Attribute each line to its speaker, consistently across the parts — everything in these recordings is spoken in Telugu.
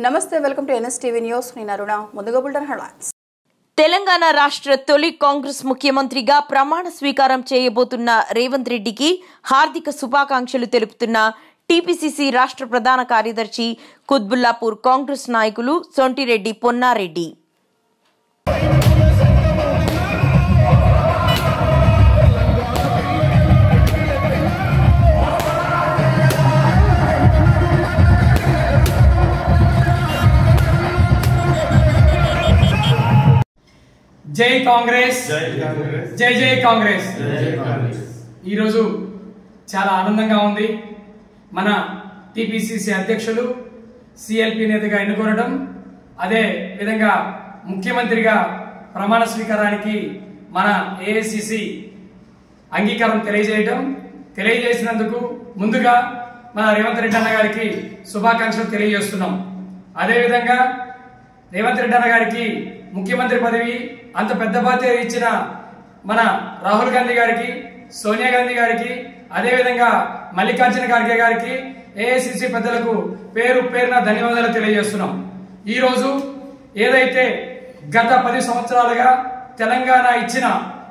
Speaker 1: నమస్తే welcome to NS TV news నేను అరుణ ముందుగా బుల్టన్ హెడ్లైన్స్
Speaker 2: తెలంగాణ రాష్ట్ర తొలి కాంగ్రెస్ ముఖ్యమంత్రిగా ప్రమాణ స్వీకారం చేయబోతున్న రేవంత్ రెడ్డికి హార్దిక శుభాకాంక్షలు తెలుపుతున్న టీపీసీసీ రాష్ట్ర ప్రధాన కార్యదర్శి కుత్బుల్లాపూర్ కాంగ్రెస్ నాయకులు సొంటిరెడ్డి పొన్నారెడ్డి
Speaker 3: జై కాంగ్రెస్ జై జై కాంగ్రెస్ ఈరోజు చాలా ఆనందంగా ఉంది మన టిపిసిసి అధ్యక్షులు సిఎల్పి నేతగా ఎన్నుకోవడం అదే విధంగా ముఖ్యమంత్రిగా ప్రమాణ స్వీకారానికి మన ఏఐసిసి అంగీకారం తెలియజేయడం తెలియజేసినందుకు ముందుగా మన రేవంత్ రెడ్డి అన్న గారికి శుభాకాంక్షలు తెలియజేస్తున్నాం అదేవిధంగా రేవంత్ రెడ్డి అన్న గారికి ముఖ్యమంత్రి పదవి అంత పెద్ద బాధ్యత ఇచ్చిన మన రాహుల్ గాంధీ గారికి సోనియా గాంధీ గారికి అదేవిధంగా మల్లికార్జున ఖార్గే గారికి ఏఐసిసి పెద్దలకు పేరు పేరున ధన్యవాదాలు తెలియజేస్తున్నాం ఈ రోజు ఏదైతే గత పది సంవత్సరాలుగా తెలంగాణ ఇచ్చిన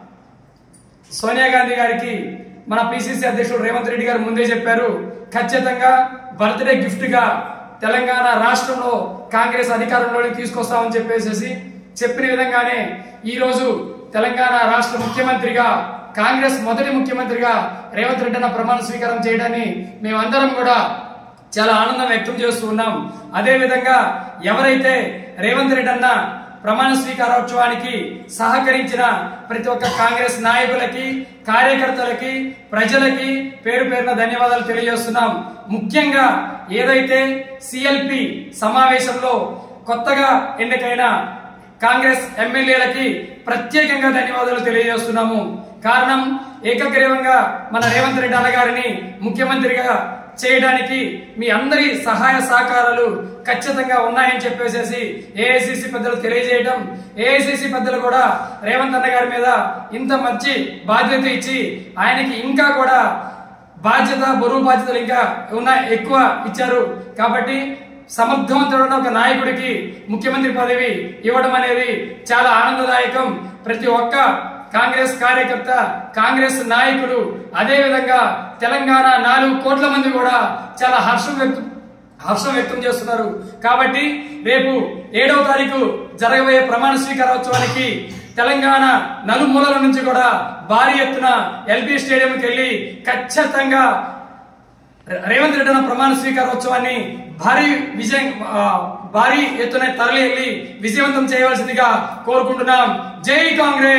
Speaker 3: సోనియా గాంధీ గారికి మన పిసిసి అధ్యక్షుడు రేవంత్ రెడ్డి గారు ముందే చెప్పారు ఖచ్చితంగా బర్త్డే గిఫ్ట్ గా తెలంగాణ రాష్ట్రంలో కాంగ్రెస్ అధికారంలోకి తీసుకొస్తామని చెప్పేసి చెప్పిన విధంగానే ఈ రోజు తెలంగాణ రాష్ట్ర ముఖ్యమంత్రిగా కాంగ్రెస్ మొదటి ముఖ్యమంత్రిగా రేవంత్ రెడ్డి అన్న ప్రమాణ స్వీకారం చేయడాన్ని మేమందరం కూడా చాలా ఆనందం వ్యక్తం చేస్తూ ఉన్నాం అదే విధంగా ఎవరైతే రేవంత్ రెడ్డి అన్న ప్రమాణ స్వీకారోత్సవానికి సహకరించిన ప్రతి ఒక్క కాంగ్రెస్ నాయకులకి కార్యకర్తలకి ప్రజలకి పేరు పేరున ధన్యవాదాలు తెలియజేస్తున్నాం ముఖ్యంగా ఏదైతే సిఎల్పి సమావేశంలో కొత్తగా ఎన్నికైన కాంగ్రెస్ ఎమ్మెల్యేలకి ప్రత్యేకంగా ధన్యవాదాలు తెలియజేస్తున్నాము కారణం ఏకగ్రీవంగా మన రేవంత్ రెడ్డి అన్న గారిని ముఖ్యమంత్రిగా చేయడానికి మీ అందరి సహాయ సహకారాలు ఖచ్చితంగా ఉన్నాయని చెప్పేసి ఏఐసిసి పెద్దలు తెలియజేయడం ఏఐసిసి పెద్దలు కూడా రేవంత్ అన్న గారి మీద ఇంత మంచి బాధ్యత ఇచ్చి ఆయనకి ఇంకా కూడా బాధ్యత బరువు బాధ్యతలు ఇంకా ఉన్నాయి ఎక్కువ ఇచ్చారు కాబట్టి సమర్థవంతుడైన ఒక నాయకుడికి ముఖ్యమంత్రి పదవి ఇవ్వడం అనేది చాలా ఆనందదాయకం ప్రతి ఒక్క కాంగ్రెస్ కార్యకర్త కాంగ్రెస్ నాయకులు అదే విధంగా తెలంగాణ నాలుగు కోట్ల మంది కూడా చాలా హర్షం వ్యక్తం హర్షం వ్యక్తం చేస్తున్నారు కాబట్టి రేపు ఏడవ తారీఖు జరగబోయే ప్రమాణ స్వీకారోత్సవానికి తెలంగాణ నలుమూలల నుంచి కూడా భారీ ఎత్తున ఎల్బీ స్టేడియంకి వెళ్లి ఖచ్చితంగా రేవంత్ రెడ్డి అన్న ప్రమాణ స్వీకారోత్సవాన్ని భారీ విజయం ఆ, భారీ ఎత్తున తరలి వెళ్లి విజయవంతం చేయవలసిందిగా కోరుకుంటున్నాం జై కాంగ్రెస్